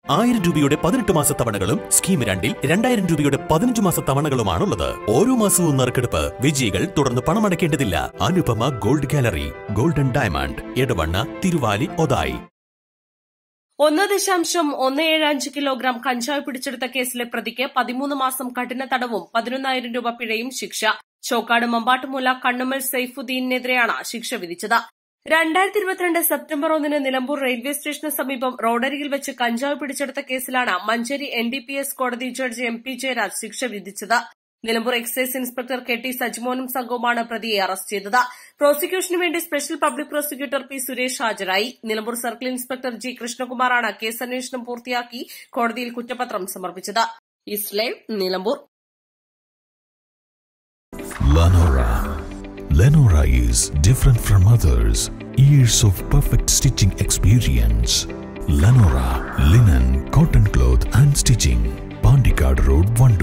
ആയിരം രൂപയുടെ പതിനെട്ട് മാസ തവണകളും സ്കീം രണ്ടിൽ രണ്ടായിരം രൂപയുടെ പതിനഞ്ച് മാസ തവണകളുമാണുള്ളത് ഓരോ മാസവും നറുക്കെടുപ്പ് വിജയികൾ തുടർന്ന് പണമടയ്ക്കേണ്ടതില്ല Anupama gold gallery golden diamond Edavanna Thiruvali Othayi ഒന്ന് ദശാംശം ഒന്ന് ഏഴ് അഞ്ച് കിലോഗ്രാം കഞ്ചാവ് പിടിച്ചെടുത്ത കേസിലെ പ്രതിക്ക് പതിമൂന്ന് മാസം കഠിന തടവും പതിനൊന്നായിരം രൂപ പിഴയും ശിക്ഷ ചോക്കാട് മമ്പാട്ടുമൂല കണ്ണുമൽ സൈഫുദ്ദീനെതിരെയാണ് ശിക്ഷ വിധിച്ചത് രണ്ടായിരത്തി ഇരുപത്തിരണ്ട് സെപ്റ്റംബർ ഒന്നിന് നിലമ്പൂർ റെയിൽവേ സ്റ്റേഷന് സമീപം റോഡരികിൽ വെച്ച് കഞ്ചാവ് പിടിച്ചെടുത്ത കേസിലാണ് Manjeri N D P S കോടതി ജഡ്ജ് എം പി ജയരാജ് ശിക്ഷ വിധിച്ചത് Nilambur excise inspector K T സജ്മോനും സംഘവുമാണ് പ്രതിയെ അറസ്റ്റ് ചെയ്തത് പ്രോസിക്യൂഷനു വേണ്ടി special public prosecutor P Suresh ഹാജരായി നിലമ്പൂർ സർക്കിൾ ഇൻസ്പെക്ടർ ജി കൃഷ്ണകുമാറാണ് കേസ് അന്വേഷണം പൂർത്തിയാക്കി കോടതിയിൽ കുറ്റപത്രം സമർപ്പിച്ചത് ഇസ്ലേം Nilambur Lenora. Lenora is different from others. Years of perfect stitching experience. Lenora linen, cotton cloth and stitching. Pandikad Road, Vanda.